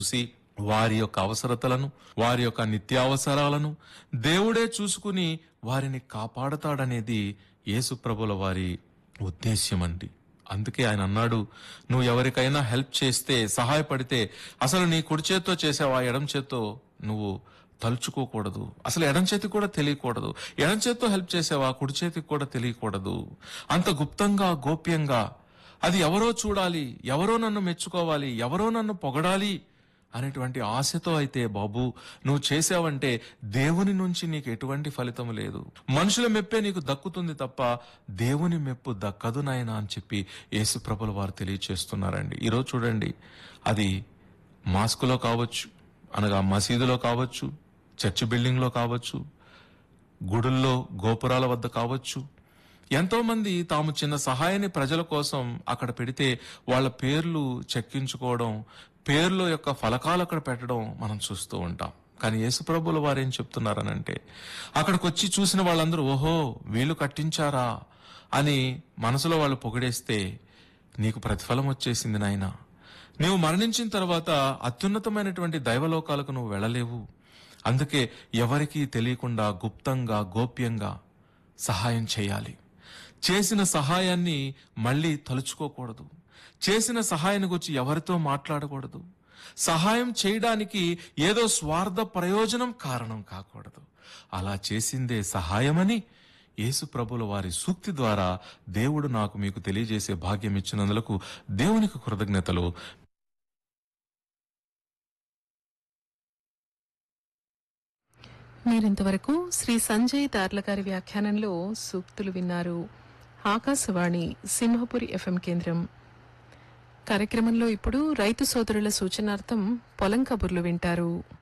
చూసి వారి యొక్క అవసరతలను వారి యొక్క నిత్యావసరాలను దేవుడే చూసుకుని వారిని కాపాడతాడనేది యేసు ప్రభుల వారి ఉద్దేశ్యం అండి అందుకే ఆయన అన్నాడు నువ్వు ఎవరికైనా హెల్ప్ చేస్తే సహాయపడితే అసలు నీ కుడి చేత్తో చేసావా ఎడం చేత్తో నువ్వు తలుచుకోకూడదు అసలు ఎడం చేతికి కూడా తెలియకూడదు ఎడం చేత్తో హెల్ప్ చేసావా కుడి చేతికి కూడా తెలియకూడదు అంత గుప్తంగా గోప్యంగా అది ఎవరో చూడాలి ఎవరో నన్ను మెచ్చుకోవాలి ఎవరో నన్ను పొగడాలి అనేటువంటి ఆశతో అయితే బాబు నువ్వు చేసావంటే దేవుని నుంచి నీకు ఎటువంటి ఫలితం లేదు మనుషుల మెప్పే నీకు దక్కుతుంది తప్ప దేవుని మెప్పు దక్కదు నాయనా అని చెప్పి యేసు ప్రభుల వారు తెలియచేస్తున్నారండి ఈరోజు చూడండి అది మాస్కులో కావచ్చు అనగా మసీదులో కావచ్చు చర్చ్ బిల్డింగ్లో కావచ్చు గుడుల్లో గోపురాల వద్ద కావచ్చు ఎంతో మంది తాము చిన్న సహాయాన్ని ప్రజల కోసం అక్కడ పెడితే వాళ్ళ పేర్లు చెక్కించుకోవడం పేర్ల యొక్క ఫలకాలు అక్కడ పెట్టడం మనం చూస్తూ ఉంటాం కానీ యేసుప్రభుల వారు ఏం చెప్తున్నారనంటే అక్కడికి వచ్చి చూసిన వాళ్ళందరూ ఓహో వీళ్ళు కట్టించారా అని మనసులో వాళ్ళు పొగిడేస్తే నీకు ప్రతిఫలం వచ్చేసింది నాయనా నీవు మరణించిన తర్వాత అత్యున్నతమైనటువంటి దైవలోకాలకు నువ్వు వెళ్ళలేవు అందుకే ఎవరికీ తెలియకుండా గుప్తంగా గోప్యంగా సహాయం చేయాలి చేసిన సహాయాన్ని మళ్ళీ తలుచుకోకూడదు చేసిన సహాయాన్ని గురించి ఎవరితో మాట్లాడకూడదు సహాయం చేయడానికి ఏదో స్వార్థ ప్రయోజనం కారణం కాకూడదు అలా చేసిందే సహాయమని యేసు ప్రభుల వారి సూక్తి ద్వారా దేవుడు నాకు మీకు తెలియజేసే భాగ్యం ఇచ్చినందులకు దేవునికి కృతజ్ఞతలు మీరింతవరకు శ్రీ సంజయ్ దార్ల గారి వ్యాఖ్యానంలో సూక్తులు విన్నారు ఆకాశవాణి సింహపురి ఎఫ్ఎం కేంద్రం కార్యక్రమంలో ఇప్పుడు రైతు సోదరుల సూచనార్థం పొలం కబుర్లు వింటారు